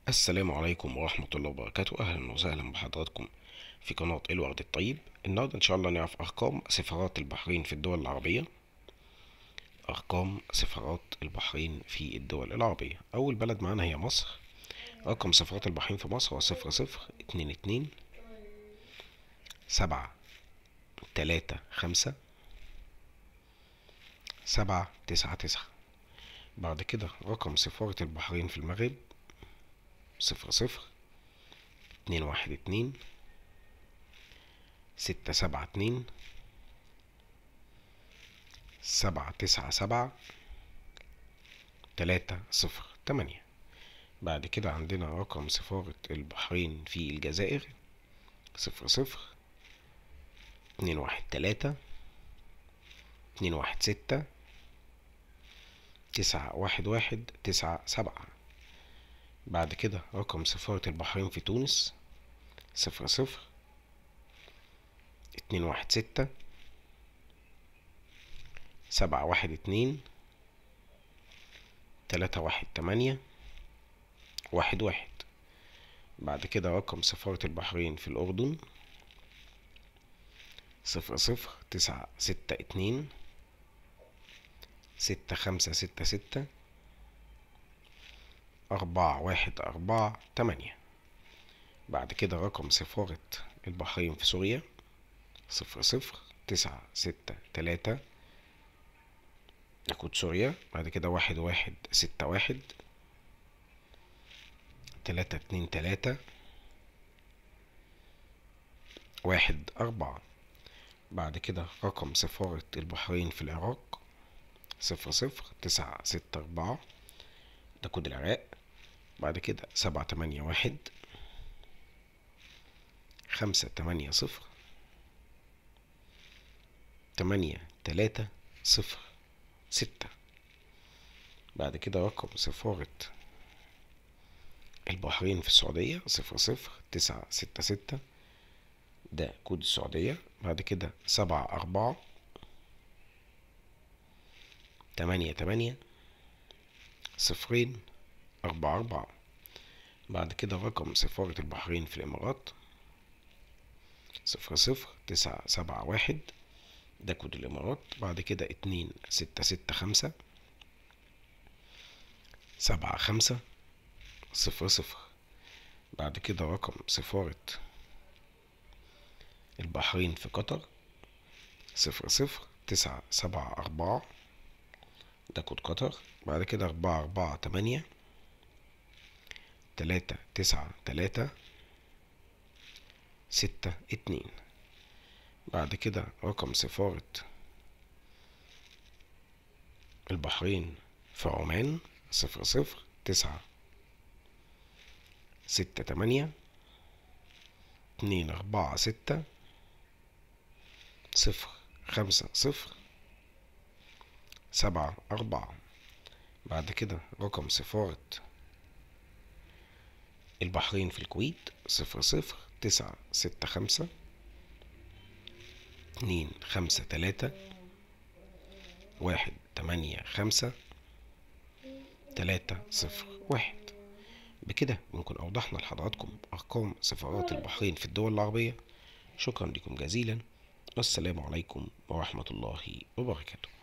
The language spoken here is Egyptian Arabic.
السلام عليكم ورحمة الله وبركاته أهلا وسهلا بحضراتكم في قناة الورد الطيب النهاردة إن شاء الله نعرف أرقام سفارات البحرين في الدول العربية أرقام سفارات البحرين في الدول العربية أول بلد معانا هي مصر رقم سفارات البحرين في مصر هو صفر صفر اتنين اتنين سبعة تلاتة خمسة سبعة تسعة تسعة بعد كده رقم سفارة البحرين في المغرب صفر صفر اتنين واحد اتنين ستة سبعة اتنين سبعة تسعة سبعة تلاتة صفر تمانية بعد كده عندنا رقم سفارة البحرين في الجزائر صفر صفر اتنين واحد تلاتة اتنين واحد ستة تسعة واحد واحد تسعة سبعة بعد كده رقم سفارة البحرين في تونس صفر صفر اتنين واحد ستة سبعة واحد اتنين تلاتة واحد تمانية واحد واحد بعد كده رقم سفارة البحرين في الأردن صفر صفر تسعة ستة اتنين ستة خمسة ستة ستة أربعة واحد أربعة تمانية بعد كده رقم سفارة البحرين في سوريا صفر صفر تسعة ستة تلاتة ده كود سوريا بعد كده واحد واحد ستة واحد تلاتة اتنين تلاتة واحد أربعة بعد كده رقم سفارة البحرين في العراق صفر صفر تسعة ستة أربعة ده كود العراق بعد كده سبعة تمانية واحد خمسة تمانية صفر تمانية تلاتة صفر ستة بعد كده رقم سفارة البحرين في السعودية صفر صفر تسعة ستة ستة ده كود السعودية بعد كده سبعة أربعة تمانية تمانية صفرين أربعة أربعة بعد كده رقم سفارة البحرين في الإمارات صفر صفر تسعة سبعة واحد ده كود الإمارات بعد كده اتنين ستة ستة خمسة سبعة خمسة صفر صفر بعد كده رقم سفارة البحرين في قطر صفر صفر تسعة سبعة أربعة ده كود قطر بعد كده أربعة أربعة تمانية تلاتة تسعة تلاتة ستة اتنين بعد كده رقم سفارة البحرين في عمان صفر صفر تسعة ستة تمانية اتنين أربعة ستة صفر خمسة صفر سبعة أربعة بعد كده رقم سفارة البحرين في الكويت صفر صفر تسعة ستة خمسة اتنين خمسة تلاتة واحد تمانية خمسة تلاتة صفر واحد بكده بنكون أوضحنا لحضراتكم أرقام سفارات البحرين في الدول العربية شكرا لكم جزيلا والسلام عليكم ورحمة الله وبركاته